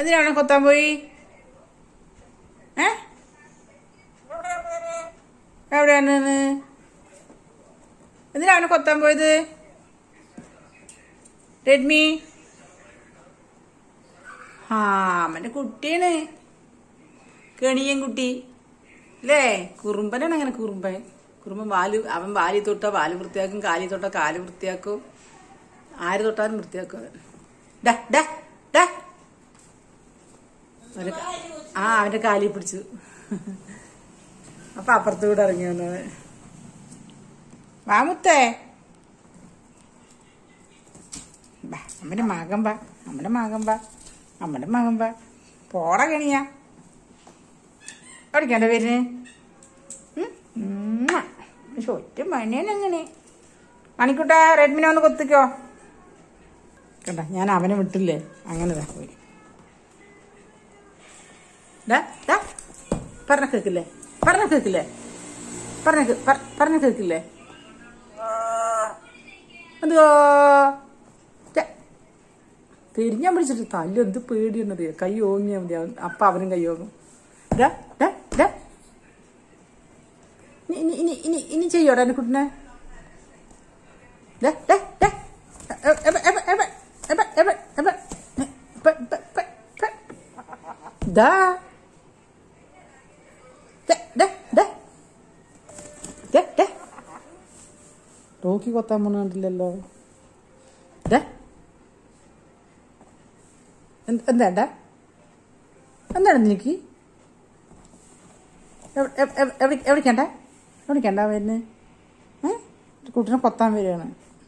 എന്തിനാണ് കൊത്താൻ പോയി ഏ എവിടെയാണ് എന്തിനാണ് കൊത്താൻ പോയത് റെഡ്മി ആ അവന്റെ കുട്ടിയാണ് കെണിയൻ കുട്ടി അല്ലേ കുറുമ്പനാണ് അങ്ങനെ കുറുമ്പൻ കുറുമ്പൻ വാല് അവൻ വാലി തൊട്ട വാല് വൃത്തിയാക്കും കാലി തൊട്ട കാല് വൃത്തിയാക്കും ആര് തൊട്ടാലും വൃത്തിയാക്കും അവൻ ഡാ ഡാ ഡാ അവന്റെ ക- ആ അവന്റെ കാലി പിടിച്ചു അപ്പൊ അപ്പുറത്ത് കൂടെ ഇറങ്ങി വന്നത് വാമുത്തേ ബാ അമ്മന്റെ മകൻ ബാ അമ്മന്റെ മകൻ ബാ അമ്മന്റെ മകൻ ബാ പോട കണിയാ എവിടേക്കാണ്ട പേരിന് ഒറ്റ മണിയനെങ്ങനെ മണിക്കുട്ട റെഡ്മിനെ ഒന്ന് കൊത്തിക്കോ കണ്ട ഞാൻ അവനെ വിട്ടില്ലേ അങ്ങനെ ദാ പോയി ഡാ ഡാ പറഞ്ഞ കേക്കില്ലേ പറഞ്ഞ കേക്കില്ലേ പറഞ്ഞ കേ- പറ- പറഞ്ഞ കേക്കില്ലേ എന്തുവാ ഛെ. തിരിഞ്ഞാൻ പിടിച്ചിട്ട് തല്ല് എന്ത് പേടിയെന്നത് കൈ ഓങ്ങിയാ മതി അവൻ- അപ്പ അവനും കൈ ഓങ്ങും ഡാ ഡാ ഡാ ഇനി ഇനി ഇനി ഇനി ഇനി ചെയ്യോടാ എന്റെ കുട്ടിനെ ഡാ ഡാ ഡാ എ- എബ എബ എബ എബ എബ എബ പ പ പ പ ദാ ഡാ ഡാ ഡാ ഡാ ഡാ റോക്കി കൊത്താൻ പോണ കണ്ടില്ലല്ലോ ഡാ എന്ത്- എന്താണ്ടാ എന്താണ് നിനക്ക് എവ- എവ- എവ- എവിടെ- എവിടേക്കാണ്ട എവിടേക്കാണ്ട വരുന്നത് ഏ ഒരു കുട്ടീനെ കൊത്താൻ വരികയാണ്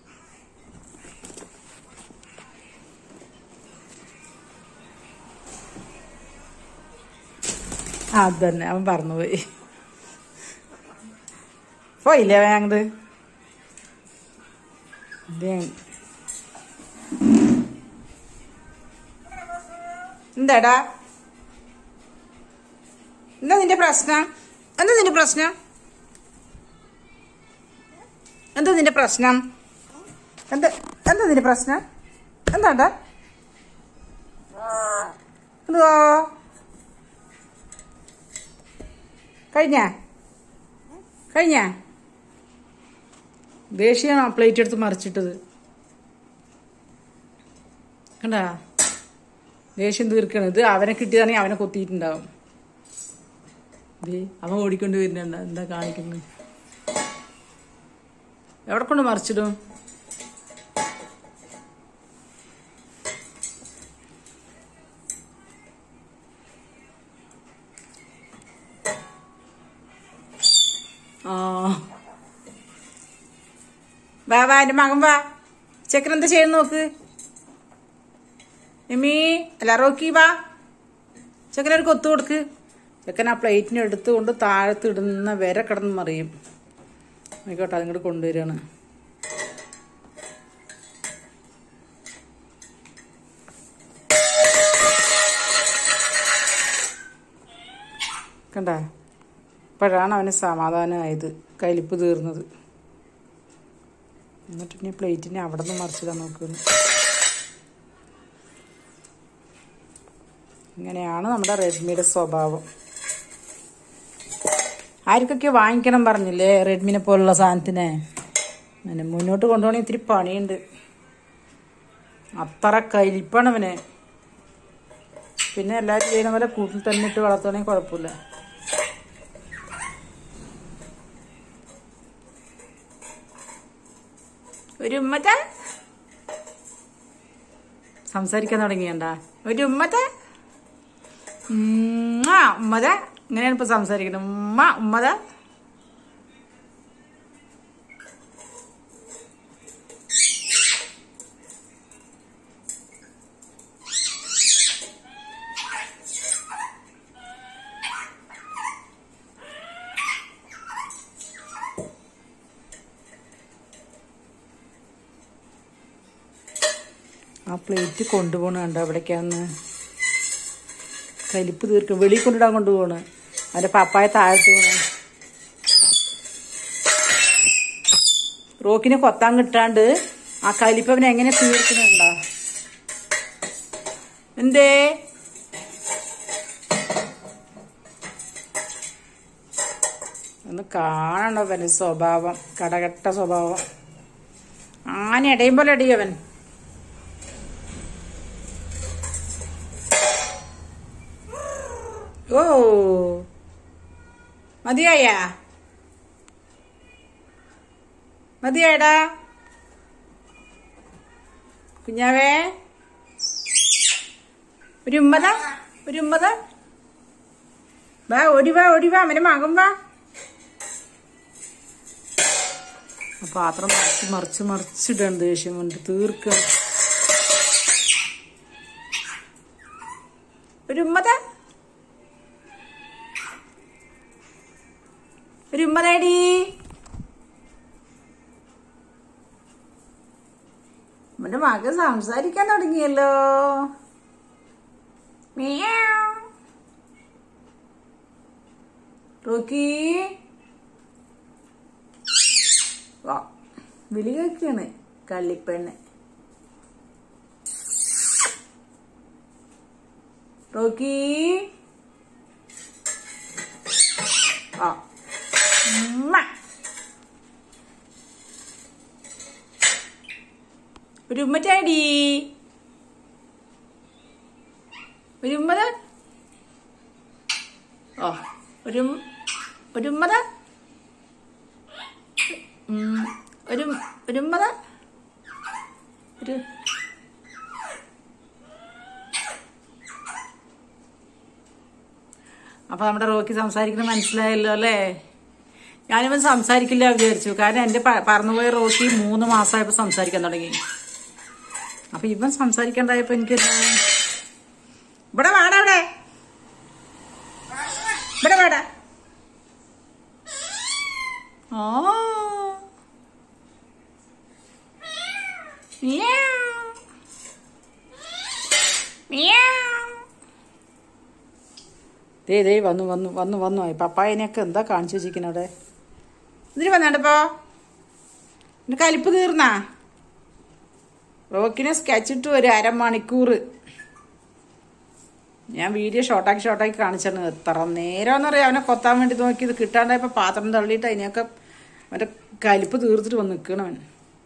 ആ അത് തന്നെ അവൻ പറന്നുപോയി പോയില്ലേ അവൻ അങ്ങോട്ട് എന്താടാ എന്താ നിന്റെ പ്രശ്നം എന്താ നിന്റെ പ്രശ്നം എന്താ നിന്റെ പ്രശ്നം എന്താ എന്താ നിന്റെ പ്രശ്നം എന്താണ്ടാ എന്തുവാ കഴിഞ്ഞ കഴിഞ്ഞ ദേഷ്യാണ് ആ പ്ലേറ്റ് എടുത്ത് മറിച്ചിട്ടത് കണ്ടാ ദേഷ്യം തീർക്കണം ഇത് അവനെ കിട്ടിയതാണെങ്കിൽ അവനെ കൊത്തിയിട്ടുണ്ടാവും ദേ, അവൻ ഓടിക്കൊണ്ട് വരുന്നുണ്ട് എന്താ കാണിക്കുന്നത് എവിടെ കൊണ്ട് മറിച്ചിടും ആ വാ വാ എന്റെ മകൻ വാ ചെക്കൻ എന്താ ചെയ്യുന്ന നോക്ക് എമ്മീ അല്ല റോക്കി വാ ചെക്കനൊരു കൊത്തു കൊടുക്ക് ചെക്കൻ ആ പ്ലേറ്റിനെ എടുത്തുകൊണ്ട് താഴത്ത് ഇടുന്ന വരെ കിടന്ന് മറിയും ആയിക്കോട്ടെ അതിങ്ങോട്ട് കൊണ്ടുവരികയാണ് കണ്ട ഇപ്പോഴാണ് അവന് സമാധാനമായത് കലിപ്പ് തീർന്നത് എന്നിട്ട് ഇനി പ്ലേറ്റിനെ അവിടെ നിന്ന് മറിച്ചിടാൻ നോക്കുന്നു ഇങ്ങനെയാണ് നമ്മുടെ റെഡ്മിയുടെ സ്വഭാവം ആർക്കൊക്കെ വാങ്ങിക്കണം പറഞ്ഞില്ലേ റെഡ്മിനെ പോലുള്ള സാധനത്തിനെ അങ്ങനെ മുന്നോട്ട് കൊണ്ടുപോകണേ ഇത്തിരി പണിയുണ്ട് അത്ര കലിപ്പാണ് അവന് പിന്നെ എല്ലാവരും ചെയ്യുന്ന പോലെ കൂട്ടിൽ തന്നെ ഇട്ട് വളർത്തുകയാണെങ്കിൽ കുഴപ്പമില്ല ഒരു ഉമ്മത്ത സംസാരിക്കാൻ തുടങ്ങിയണ്ട ഒരു ഉമ്മത്ത ഉമ്മ ഉമ്മത ഇങ്ങനെയാണ് ഇപ്പൊ സംസാരിക്കുന്നത് ഉമ്മ ഉമ്മത ആ പ്ലേറ്റ് കൊണ്ടുപോകണ കണ്ടോ അവിടേക്കാന്ന് കലിപ്പ് തീർക്കും വെളിയിൽ കൊണ്ടിടാൻ കൊണ്ടുപോകണ് അവന്റെ പപ്പായ താഴത്ത് പോണ റോക്കിനെ കൊത്താൻ കിട്ടാണ്ട് ആ കലിപ്പ് അവനെ എങ്ങനെ തീർക്കുന്നുണ്ടോ എന്തേ കാണണം അവന് സ്വഭാവം കടകട്ട സ്വഭാവം ആന ഇടയും പോലെ ഇടയും അവൻ ഓ മതിയായ മതിയായടാ കുഞ്ഞാവേ ഒരു ഉമ്മത ഒരു ഉമ്മത വാ ഓടി വാ ഓടി വാ അവന് മകം വാ ആ പാത്രം മറിച്ച് മറിച്ച് മറിച്ചിടണം ദേഷ്യം കൊണ്ട് തീർക്കണം ഒരു ഉമ്മത ഒരു ഉമ്മതേടി അവന്റെ മകൻ സംസാരിക്കാൻ തുടങ്ങിയല്ലോ മിയാവ്. റോക്കി വാ വിളി കേക്കാണ് കള്ളിപ്പെണ്ണ് റോക്കി ആ ഉമ്മ. ഒരു ഉമ്മറ്റാടി ഒരു ഉമ്മത ഓ ഒരു ഉം- ഒരു ഉമ്മത ഉം, ഒരു ഒരു ഉമ്മത ഒരു അപ്പൊ നമ്മുടെ റോക്കി സംസാരിക്കുന്നത് മനസ്സിലായല്ലോ അല്ലേ ഞാനിവൻ സംസാരിക്കില്ല വിചാരിച്ചു കാരണം എന്റെ പ- പറന്നുപോയ റോക്കി മൂന്ന് മാസമായപ്പോ സംസാരിക്കാൻ തുടങ്ങി അപ്പൊ ഇവൻ സംസാരിക്കണ്ടായപ്പോ എനിക്ക് ഇവിടെ വാടാ ഇവിടെ ഇവിടെ വാടാ ഓ മിയാവ്. മിയാവ്. ദേ ദേ വന്നു വന്നു വന്നു വന്നു പപ്പായനെയൊക്കെ എന്താ കാണിച്ചു വെച്ചിരിക്കുന്നത് അവിടെ ഇതിന് വന്നാണ്ടപ്പോ എന്റെ കലിപ്പ് തീർന്നാ റോക്കിനെ സ്കെച്ച് ഇട്ട് ഒരു അരമണിക്കൂർ ഞാൻ വീഡിയോ ഷോർട്ടാക്കി ഷോർട്ടാക്കി കാണിച്ചാണ് എത്ര നേരം അറിയാം അവനെ കൊത്താൻ വേണ്ടി നോക്കി ഇത് കിട്ടാണ്ടായപ്പോ പാത്രം തള്ളിയിട്ട് അതിനെയൊക്കെ അവന്റെ കലിപ്പ് തീർത്തിട്ട് വന്ന് നിൽക്കണവൻ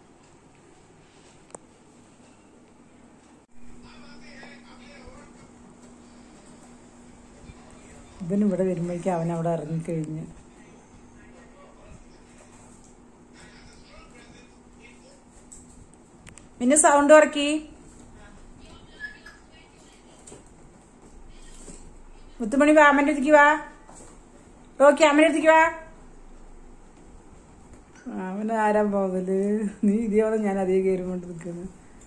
ഇവൻ ഇവിടെ വരുമ്പോഴേക്കും അവൻ അവിടെ ഇറങ്ങിക്കഴിഞ്ഞ് പിന്നെ സൗണ്ട് ഇറക്കി മുത്തുമണി വാ അമ്മൻ്റെ അടുത്തേക്ക് വാ ഓക്കെ അമ്മൻ്റെ അടുത്തേക്ക് വാ അവന് ആരാ പോകല് നീ ഇതേപോലെ ഞാൻ അതേ കയറിക്കൊണ്ട് നിൽക്കുന്നു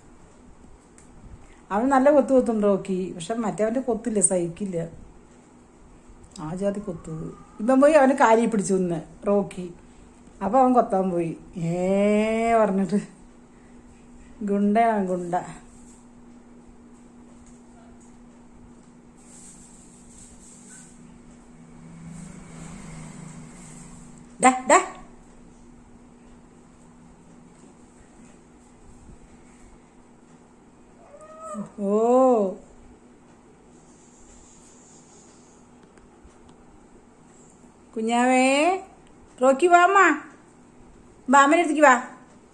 അവൻ നല്ല കൊത്തു കൊത്തും റോക്കി പക്ഷെ മറ്റവന്റെ കൊത്തില്ല സഹിക്കില്ല ആ ജാതി കൊത്തു ഇവൻ പോയി അവന് കാലി പിടിച്ചു നിന്ന് റോക്കി അപ്പൊ അവൻ കൊത്താൻ പോയി ഏ പറഞ്ഞിട്ട് ഗുണ്ടയാണ് ഗുണ്ട ഡാ ഡാ ഓ കുഞ്ഞാവേ റോക്കി വാ അമ്മ ബാമൻ്റെ അടുത്തേക്ക് വാ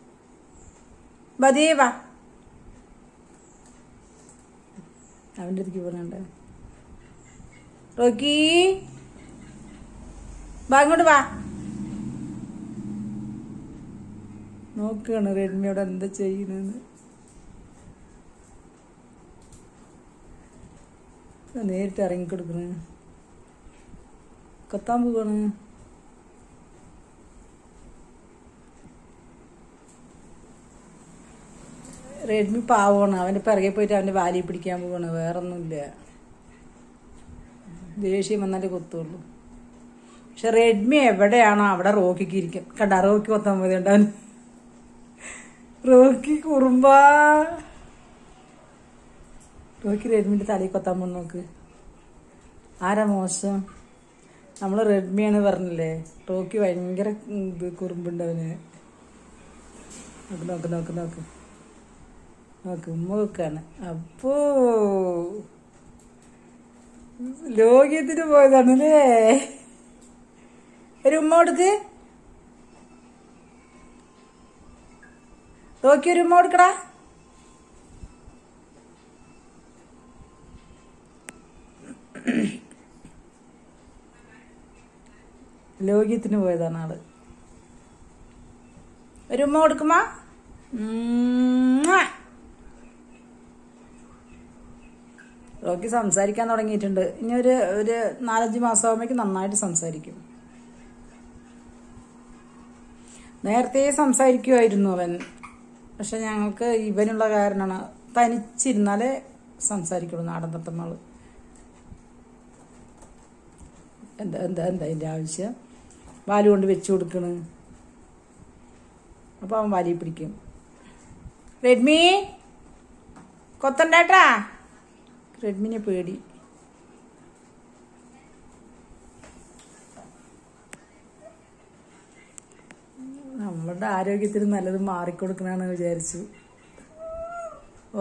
ബദേ വാ അവൻ്റെ അടുത്തേക്ക് പോകണുണ്ട് റോക്കി വാ ഇങ്ങോട്ട് വാ നോക്കുകയാണ് റെഡ്മിയോട് എന്താ ചെയ്യുന്നത് നേരിട്ട് ഇറങ്ങിക്കൊടുക്കണ കൊത്താൻ പോവാണ് റെഡ്മി പാവമാണ് അവൻ്റെ പിറകെ പോയിട്ട് അവൻ്റെ വാലി പിടിക്കാൻ പോവാണ് വേറൊന്നുമില്ല ദേഷ്യം വന്നാലേ കൊത്തുള്ളൂ പക്ഷെ റെഡ്മി എവിടെയാണോ അവിടെ റോക്കിക്ക് ഇരിക്കും കണ്ട റോക്കി കൊത്താൻ പോയത് ഉണ്ടാവൻ റോക്കി കുറുമ്പാ റോക്കി റെഡ്മിന്റെ തലയിൽ കൊത്താൻ പോണ നോക്ക് ആരാ മോശം നമ്മള് റെഡ്മിയാണ് പറഞ്ഞില്ലേ റോക്കി ഭയങ്കര ഇത് കുറുമ്പുണ്ട് അവന് നോക്ക് നോക്ക് നോക്ക് നോക്ക് നോക്ക് ഉമ്മ വെക്കാണ് അപ്പോ ലോകിയത്തിന് പോയതാണല്ലേ ഒരു ഉമ്മ കൊടുക്ക് നോക്കി ഒരു ഉമ്മ കൊടുക്കടാ ലോക്യത്തിന് പോയതാണ് ആള് ഒരു ഉമ്മ കൊടുക്കുമാ റോക്കി സംസാരിക്കാൻ തുടങ്ങിയിട്ടുണ്ട് ഇനി ഒരു ഒരു നാലഞ്ച് മാസം ആകുമ്പോഴേക്കും നന്നായിട്ട് സംസാരിക്കും നേരത്തെ സംസാരിക്കുമായിരുന്നു അവൻ പക്ഷെ ഞങ്ങൾക്ക് ഇവനുള്ള കാരണമാണ് തനിച്ചിരുന്നാലേ സംസാരിക്കുള്ളൂ നാടൻ തത്തമ്മള് എന്താ എന്താ എന്താ അതിൻ്റെ ആവശ്യം വാല് കൊണ്ട് വെച്ചു കൊടുക്കണ് അപ്പോൾ അവൻ വാലി പിടിക്കും റെഡ്മി കൊത്തണ്ടേട്ടാ റെഡ്മിനെ പേടി നമ്മളുടെ ആരോഗ്യത്തിന് നല്ലത് മാറിക്കൊടുക്കണമെന്ന് വിചാരിച്ചു ഓ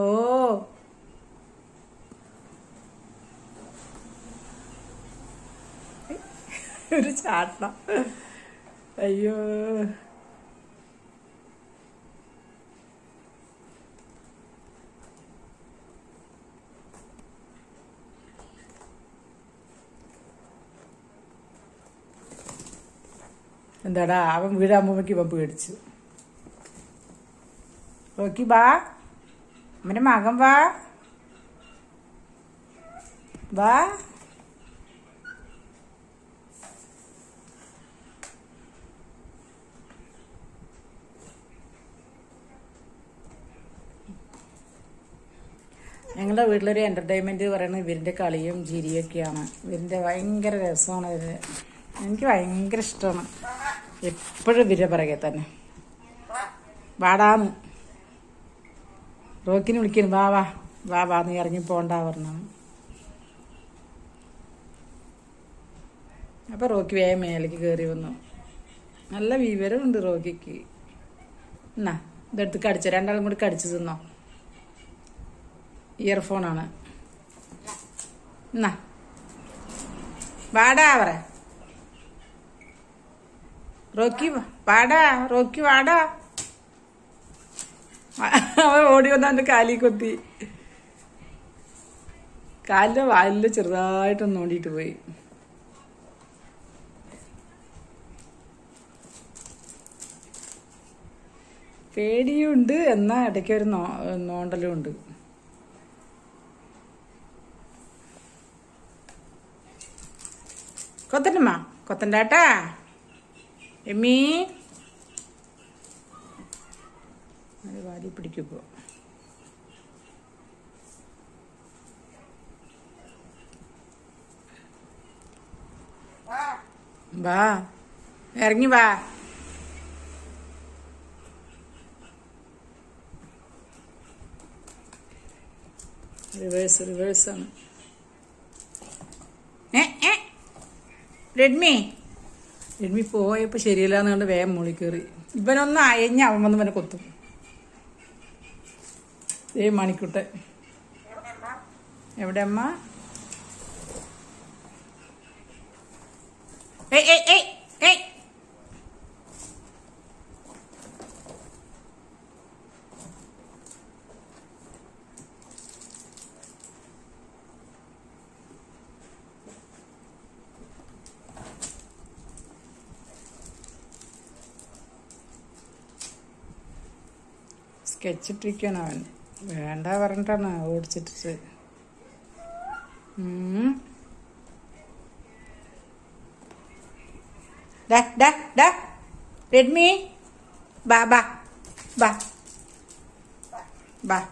ഒരു ചാട്ട അയ്യോ എന്താടാ അവൻ വീടാകുമ്പോഴേക്ക് ഇവൻ പേടിച്ചു ഓക്കി ബാ അവന്റെ മകൻ വാ വാ ഞങ്ങളുടെ വീട്ടിലൊരു എന്റർടൈൻമെന്റ് പറയുന്നത് ഇവരിന്റെ കളിയും ചിരിയൊക്കെയാണ് ഇവരിന്റെ ഭയങ്കര രസമാണ് ഇവര് എനിക്ക് ഭയങ്കര ഇഷ്ടമാണ് എപ്പോഴും ഇവരുടെ പിറകെ തന്നെ വാടാന്ന് റോക്കിന് വിളിക്കുന്നു വാ വാ വാ വാ നീ ഇറങ്ങി പോണ്ട പറഞ്ഞു അപ്പൊ റോക്കി വേഗം മേലേക്ക് കയറി വന്നു നല്ല വിവരമുണ്ട് റോക്കിക്ക് എന്നാ ഇതെടുത്ത് കടിച്ച രണ്ടാളും കൂടി കടിച്ചു തിന്നോ ഇയർഫോണാണ് എന്നാ വാടാ പറ റോക്കി വാ- വാടാ റോക്കി വാടാ അവൻ ഓടി വന്ന് അവന്റെ കാലി കൊത്തി കാലിന്റെ വാലില് ചെറുതായിട്ടൊന്ന് നോണ്ടിട്ട് പോയി പേടിയുണ്ട് എന്നാ ഇടയ്ക്ക് ഒരു നോ നോണ്ടലും ഉണ്ട് കൊത്തണ്ടമ്മ കൊത്തണ്ടാട്ടാ എമ്മീ അത് വാരി പിടിക്കുമ്പോ വാ ഇറങ്ങി വാ റിവേഴ്സ് റിവേഴ്സ് ആണ് ഏ ഏ റെഡ്മി റെഡ്മി പോയപ്പോ ശരിയല്ലാന്ന് കണ്ട് വേഗം മുകളിൽ കയറി ഇവനൊന്ന് അയഞ്ഞ അവൻ വന്ന് ഇവനെ കൊത്തും ഏ മണിക്കുട്ടെ എവിടെ അമ്മ ഏയ് ഏയ് ഏയ് ഏയ് സ്കെച്ച് ഇട്ടിരിക്കുകയാണ് അവൻ വേണ്ട പറഞ്ഞിട്ടാണ് ഓടിച്ചിട്ടിട്ട് ഉം. ഡാ ഡാ ഡാ റെഡ്മി ബാ ബാ ബാ ബാ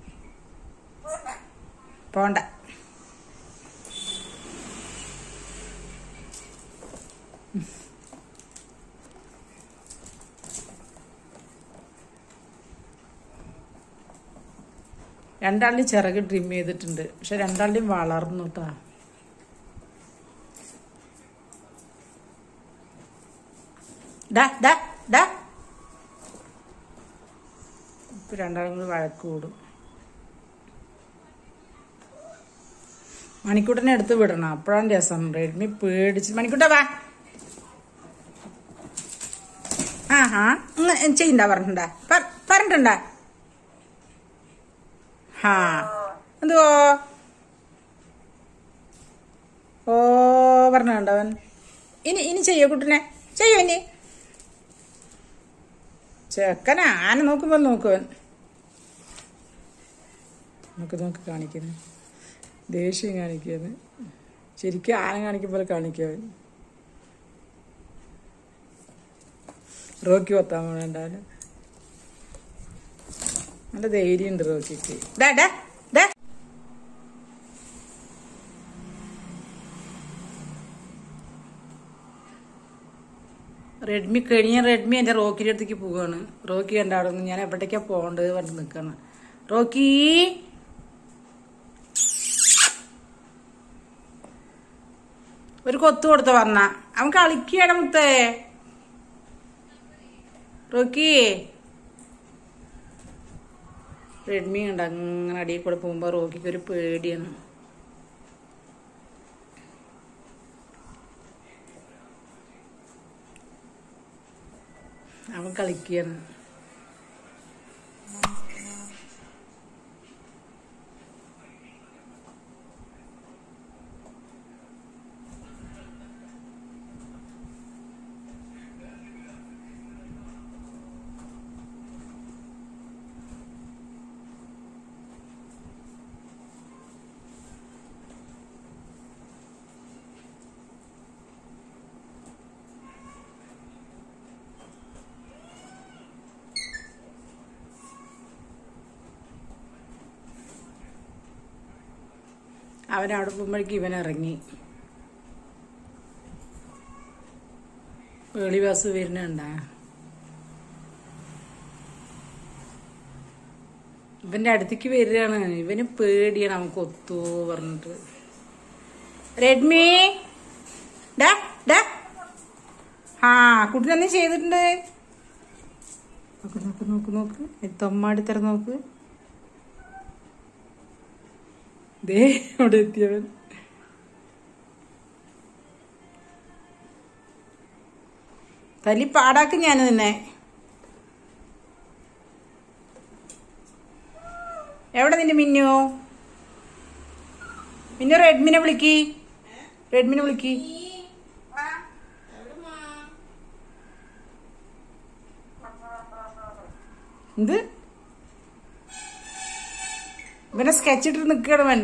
പോണ്ട രണ്ടാളുടെയും ചിറക് ട്രിം ചെയ്തിട്ടുണ്ട് പക്ഷെ രണ്ടാളുടെയും വളർന്നു കേട്ടാ ഡാ ഡാ ഡാ ഇപ്പൊ രണ്ടാളും കൂടി വഴക്ക് കൂടും മണിക്കൂട്ടനെ എടുത്ത് വിടണം അപ്പോഴാണ് രസം റെഡ്മി പേടിച്ച് മണിക്കൂട്ട വാ ആ ആ ഇങ്ങ ചെയ്യണ്ട പറഞ്ഞിട്ടുണ്ടാ പ- പറഞ്ഞിട്ടുണ്ടാ ഹാ എന്തുവോ ഓ പറഞ്ഞുണ്ടവൻ ഇനി ഇനി ചെയ്യോ കുട്ടനെ ചെയ്യോ ഇനി ചെക്കനാ ആന നോക്കുമ്പോൾ നോക്കുവൻ നോക്ക് നോക്ക് കാണിക്കുന്നു ദേഷ്യം കാണിക്കുന്നു ശരിക്കും ആന കാണിക്കുമ്പോൾ കാണിക്കവൻ റോക്കി കൊത്താൻ വേണ്ടാല് നല്ല ധൈര്യമുണ്ട് റോക്കിക്ക് ഡാ ഡാ ഡാ റെഡ്മി കഴിഞ്ഞ റെഡ്മി എൻ്റെ റോക്കിൻ്റെ അടുത്തേക്ക് പോവാണ് റോക്കി കണ്ട അവിടെ നിന്ന് ഞാൻ എവിടേക്കാ പോകേണ്ടത് പറഞ്ഞ് നിൽക്കാണ് റോക്കി ഒരു കൊത്തു കൊടുത്ത പറഞ്ഞ അവൻ കളിക്കുകയാണ് മുത്തേ റോക്കി റെഡ്മി ഉണ്ട് അങ്ങനെ അടിയിൽ കൂടെ പോകുമ്പോൾ റോക്കിക്ക് ഒരു പേടിയാണ് അവൻ കളിക്കുകയാണ് അവൻ അവിടെ പോകുമ്പോഴേക്ക് ഇവൻ ഇറങ്ങി വേളി ബസ് വരുന്നുണ്ടാ ഇവന്റെ അടുത്തേക്ക് വരികയാണ് ഇവന് പേടിയാണ് അവൻ കൊത്തു പറഞ്ഞിട്ട് റെഡ്മി ഡാ ഡാ ആ കുട്ടി തന്നെ ചെയ്തിട്ടുണ്ട് നോക്ക് നോക്ക് നോക്ക് നോക്ക് തൊമ്മാടി തര നോക്ക് ദേ അവിടെ എത്തിയവൻ തല്ലി പാടാക്കും ഞാൻ നിന്നെ എവിടെ നിന്റെ മിന്നു മിന്നു റെഡ്മിനെ വിളിക്കി റെഡ്മിനെ വിളിക്കി എന്ത് ഇവനെ സ്കെച്ച് ഇട്ടിട്ട് നിൽക്കണവൻ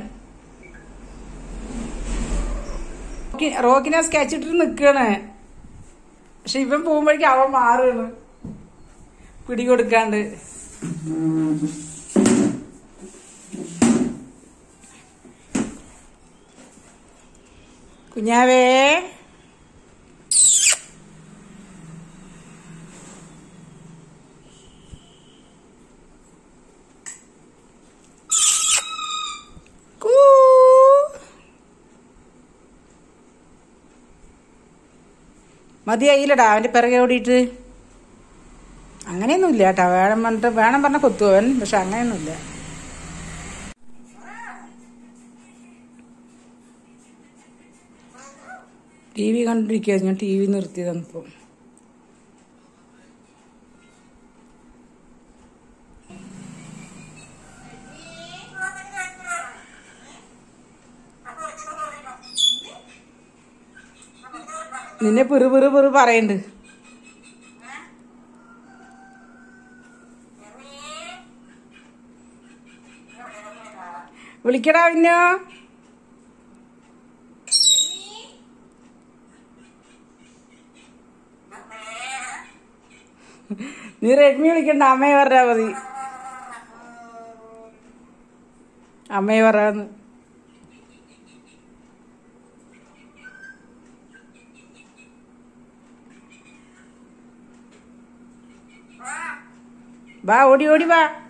റോക്കിനെ സ്കെച്ച് ഇട്ടിട്ട് നിൽക്കണ് പക്ഷെ ഇവൻ പോകുമ്പോഴേക്കും അവൻ മാറുകയാണ് പിടികൊടുക്കാണ്ട് കുഞ്ഞാവേ കൂ. മതിയായില്ലടാ അവന്റെ പിറകെ ഓടിയിട്ട് അങ്ങനെയൊന്നുമില്ല കേട്ടോ വേണം പറഞ്ഞിട്ട് വേണം പറഞ്ഞ കൊത്തുവൻ പക്ഷെ അങ്ങനെയൊന്നുമില്ല ടി വി കണ്ടിരിക്കുക ഞാൻ ടി വി നിർത്തിയതാണ് ഇപ്പം നിന്നെ പെറു പെറു പെറു പറയണ്ട് വിളിക്കടാ പിന്നെ നീ റെഡ്മി വിളിക്കണ്ട അമ്മയെ പറഞ്ഞാ മതി അമ്മയെ പറയാന്ന് വാ ഓടി ഓടി വാ